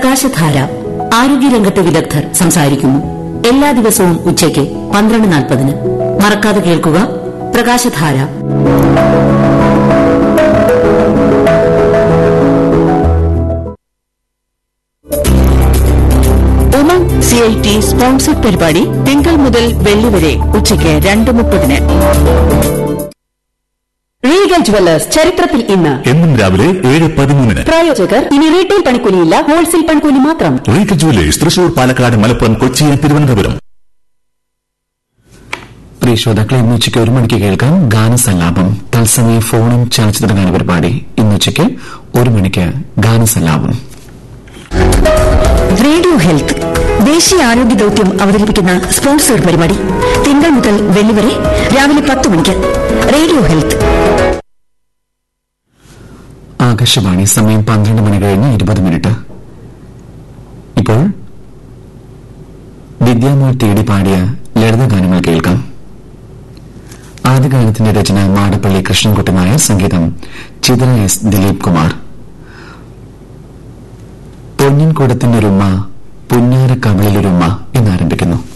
പ്രകാശധാര ആരോഗ്യരംഗത്തെ വിദഗ്ധർ സംസാരിക്കുന്നു എല്ലാ ദിവസവും ഉച്ചയ്ക്ക് പന്ത്രണ്ട് നാൽപ്പതിന് മറക്കാതെ കേൾക്കുക പ്രകാശധാര Umang C I T sponsored പരിപാടി തിങ്കൾ മുതൽ വെള്ളി വരെ ഉച്ചയ്ക്ക് രണ്ട് മുപ്പതിന് റീഗൽ ജുവല്ലേഴ്സ് ചരിത്രത്തിൽ ഇന്ന് എന്നും രാവിലെ ഏഴ് പതിമൂന്നിന് പ്രായോജകർ ഇനി റീറ്റെയിൽ പണിക്കൂലിയില്ല ഹോൾസെയിൽ പണിക്കൂലി മാത്രം റീഗൽ ജുവലേഴ്സ് തൃശൂർ പാലക്കാട് മലപ്പുറം കൊച്ചി തിരുവനന്തപുരം പ്രിയ ശ്രോതാക്കളെ ഇന്ന് ഉച്ചയ്ക്ക് ഒരു മണിക്ക് കേൾക്കാം ഗാനസല്ലാപം തത്സമയ ഫോണും ചലച്ചിത്ര ഗാന പരിപാടി ഇന്ന് ഉച്ചയ്ക്ക് ഒരു മണിക്ക് ഗാനസല്ലാപം റേഡിയോ ഹെൽത്ത് ദേശീയ ആരോഗ്യ ദൌത്യം അവതരിപ്പിക്കുന്ന സ്പോൺസേഡ് പരിപാടി തിങ്കൾ മുതൽ വെള്ളി വരെ രാവിലെ പത്ത് മണിക്ക് റേഡിയോ ഹെൽത്ത് ആകാശവാണി സമയം പന്ത്രണ്ട് മണി കഴിഞ്ഞ് ഇരുപത് മിനിറ്റ് ഇപ്പോൾ വിദ്യാമോൾ തേടി പാടിയ ലളിതഗാനങ്ങൾ കേൾക്കാം ആദ്യഗാനത്തിന്റെ രചന മാടപ്പള്ളി കൃഷ്ണൻകുട്ടി നായർ സംഗീതം ചിത്ര എസ് ദിലീപ് കുമാർ പൊന്നിൻകൂടത്തിനൊരുമ്മ പുന്നാര കവളിലൊരുമ്മ എന്നാരംഭിക്കുന്നു